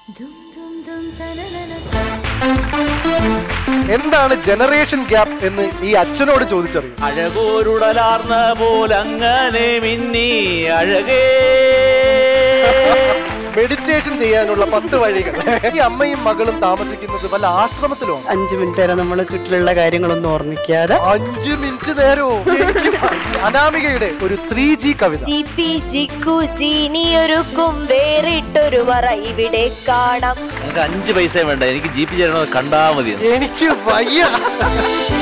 എന്താണ് generation gap എന്ന് ഈ അച്ഛനോട് ചോദിച്ചറിയും അഴകോരുടലാർന്ന പോലങ്ങനെ മിന്നി അഴകേ മെഡിറ്റേഷൻ ചെയ്യാനുള്ള പത്ത് വഴികൾ ഈ അമ്മയും മകളും താമസിക്കുന്നത് വല്ല ആശ്രമത്തിലോ അഞ്ചു മിനിറ്റ് വരെ നമ്മളെ ചുറ്റിലുള്ള കാര്യങ്ങളൊന്നും ഓർമ്മിക്കാതെ അഞ്ചു മിനിറ്റ് നേരോ അനാമികയുടെ ഒരു ത്രീ ജി കവിത ജിപി ജിക്കു ജീനിയൊരുക്കും വേറിട്ടൊരു മറ ഇവിടെ കാണാം എനിക്ക് അഞ്ച് പൈസ വേണ്ട എനിക്ക് ജീപ്പ് ചേരണത് കണ്ടാ മതി എനിക്ക് വയ്യ